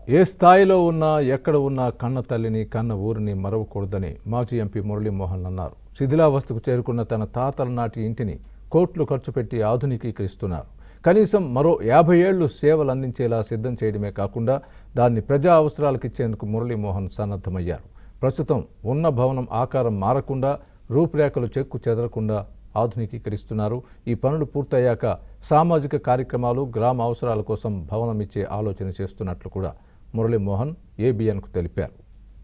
ఏ స్థాయిలో ఉన్నా ఎక్కడ ఉన్నా కన్న తల్లిని కన్న ఊరిని మరవకూడదని మాజీ ఎంపీ మురళీమోహన్ అన్నారు శిథిలావస్థకు చేరుకున్న తన తాతల నాటి ఇంటిని కోట్లు ఖర్చు పెట్టి ఆధునికీకరిస్తున్నారు కనీసం మరో యాభై ఏళ్లు సేవలు అందించేలా సిద్ధం చేయడమే కాకుండా దాన్ని ప్రజా అవసరాలకు ఇచ్చేందుకు మురళీమోహన్ సన్నద్ధమయ్యారు ప్రస్తుతం ఉన్న భవనం ఆకారం మారకుండా రూపురేఖలు చెక్కు చెదరకుండా ఆధునికీకరిస్తున్నారు ఈ పనులు పూర్తయ్యాక సామాజిక కార్యక్రమాలు గ్రామ అవసరాల కోసం భవనం ఇచ్చే ఆలోచన చేస్తున్నట్లు కూడా మురళీమోహన్ ఏబిఎన్కు తెలిపారు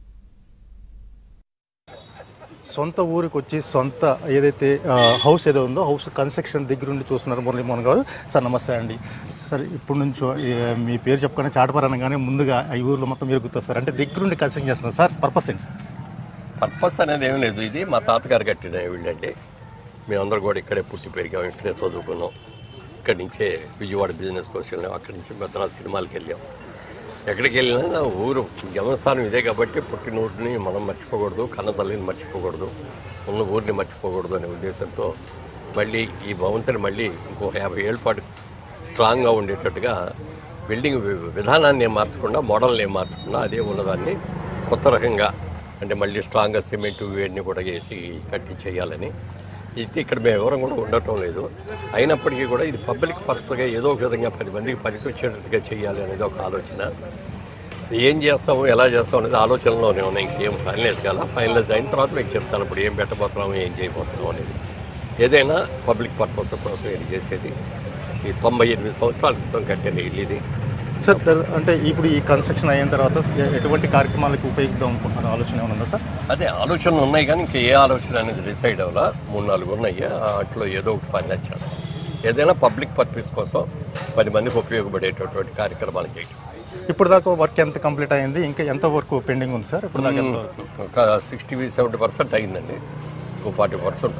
సొంత ఊరికి వచ్చి సొంత ఏదైతే ఆ, హౌస్ ఏదో ఉందో హౌస్ కన్స్ట్రక్షన్ దగ్గర నుండి చూస్తున్నారు మురళీమోహన్ గారు సార్ నమస్తే అండి సార్ ఇప్పటి నుంచో ఈ, మీ పేరు చెప్పుకొని చాటపర్ అనగానే ముందుగా ఈ ఊర్లో మొత్తం మీరు గుర్తొస్తారు అంటే దగ్గరుండి కన్స్ట్రక్షన్ చేస్తున్నారు సార్ పర్పస్ ఏంటి సార్ పర్పస్ అనేది ఏం లేదు ఇది మా తాతగారు కట్టిన వీళ్ళండి మేమందరం కూడా ఇక్కడే పుట్టి పెరిగాం ఇక్కడే చదువుకున్నాం ఇక్కడి నుంచే విజయవాడ బిజినెస్ కోసం వెళ్ళాం అక్కడి నుంచి మద్రాసు సినిమాలకు వెళ్ళాం ఎక్కడికి వెళ్ళినా నా ఊరు జన్మస్థానం ఇదే కాబట్టి పుట్టిన ఊరిని మనం మర్చిపోకూడదు కన్న తల్లిని మర్చిపోకూడదు ఉన్న ఊరిని మర్చిపోకూడదు అనే ఉద్దేశంతో మళ్ళీ ఈ భవంతిని మళ్ళీ ఇంకో యాభై ఏళ్ళ పాటు స్ట్రాంగ్గా ఉండేటట్టుగా బిల్డింగ్ వి- విధానాన్ని ఏం మార్చకుండా మోడల్ని ఏం మార్చకుండా అదే ఉన్నదాన్ని కొత్త రకంగా అంటే మళ్ళీ స్ట్రాంగ్గా సిమెంట్ ఇవన్నీ కూడా వేసి కట్టి చేయాలని ఇది ఇక్కడ మేము ఎవరం కూడా ఉండటం లేదు అయినప్పటికీ కూడా ఇది పబ్లిక్ పర్పస్గా ఏదో ఒక విధంగా పది మందికి పనికి వచ్చేటట్టుగా చేయాలి అనేది ఒక ఆలోచన ఏం చేస్తాము ఎలా చేస్తాం అనేది ఆలోచనలోనే ఉన్నాయి ఇంకేం ఫైనలైజ్ కాల ఫైనలైజ్ అయిన తర్వాత మీకు చెప్తాను ఇప్పుడు ఏం పెట్టబోతున్నాము ఏం చేయబోతున్నాం అనేది ఏదైనా పబ్లిక్ పర్పస్ కోసం ఇది చేసేది ఈ తొంభై ఎనిమిది సంవత్సరాల క్రితం కట్టిన ఇల్లు ఇది సార్ తెల్- అంటే ఇప్పుడు ఈ కన్స్ట్రక్షన్ అయిన తర్వాత ఎ- ఎటువంటి కార్యక్రమాలకు ఉపయోగిద్దాం అనుకుంటున్నారు ఆలోచన ఏమైనా ఉందా సార్ అదే ఆలోచనలు ఉన్నాయి కానీ ఇంకా ఏ ఆలోచన అనేది డిసైడ్ అవ్వాలా మూడు నాలుగు ఉన్నాయి వాటిలో ఏదో ఒకటి ఫైనలైజ్ చేస్తాం ఏదైనా పబ్లిక్ పర్పస్ కోసం పది మందికి ఉపయోగపడేటటువంటి కార్యక్రమాలు చేయడం ఇప్పుడు దాకా వర్క్ ఎంత కంప్లీట్ అయింది ఇంకా ఎంత వర్క్ పెండింగ్ ఉంది సార్ ఇప్పుడు దాకా ఎంత వరకు? ఒక సిక్స్టీ సెవెంటీ పర్సెంట్ అయిందండి ఇంకో ఫార్టీ పర్సెంట్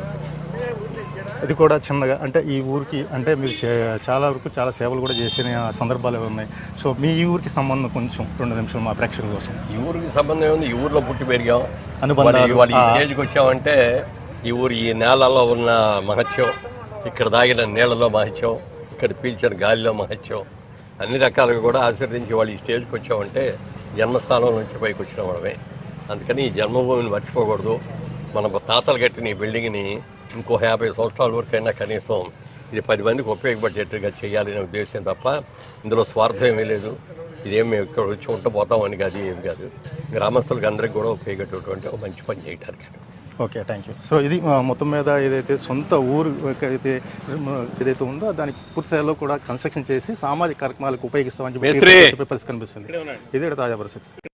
ఇది కూడా చిన్నగా అంటే ఈ ఊరికి అంటే మీరు చే- చాలా వరకు చాలా సేవలు కూడా చేసిన సందర్భాలు ఉన్నాయి సో మీ ఈ ఊరికి సంబంధం కొంచెం రెండు నిమిషాలు మా ప్రేక్షకుల కోసం ఈ ఊరికి సంబంధం ఏముంది ఈ ఊర్లో పుట్టి పెరిగాం అనుబంధాలు, మరి ఇవాళ ఈ ఆ. స్టేజ్కి వచ్చామంటే ఈ ఊరు ఈ నేలలో ఉన్న మహత్యం ఇక్కడ దాగిన నీళ్ళలో మహత్యం ఇక్కడ పీల్చిన గాలిలో మహత్యం అన్ని రకాలుగా కూడా ఆశీర్వదించి వాళ్ళు ఈ స్టేజ్కి వచ్చామంటే జన్మస్థానం నుంచి పైకి వచ్చిన వాళ్ళమే అందుకని ఈ జన్మభూమిని మర్చిపోకూడదు మన తాతలు కట్టిన ఈ బిల్డింగ్ని ఇంకో యాభై సంవత్సరాల వరకైనా కనీసం ఇది పది మందికి ఉపయోగపడేట్టుగా చేయాలనే ఉద్దేశం తప్ప ఇందులో స్వార్థం ఏమీ లేదు ఇదేం మేము ఇక్కడ వచ్చి ఉండబోతామని కాదు ఏమి కాదు గ్రామస్తులకు అందరికి కూడా ఉపయోగపడేటువంటి ఒక మంచి పని చేయడానికి ఓకే థ్యాంక్ యూ సో ఇది ఆ, మొత్తం మీద ఏదైతే సొంత ఊరు అయితే ఏదైతే ఉందో దానికి పూర్తి స్థాయిలో కూడా కన్స్ట్రక్షన్ చేసి సామాజిక కార్యక్రమాలకు ఉపయోగిస్తామని మేస్త్రి! చెప్పి పరిస్థితి కనిపిస్తుంది ఇదే తాజా పరిస్థితి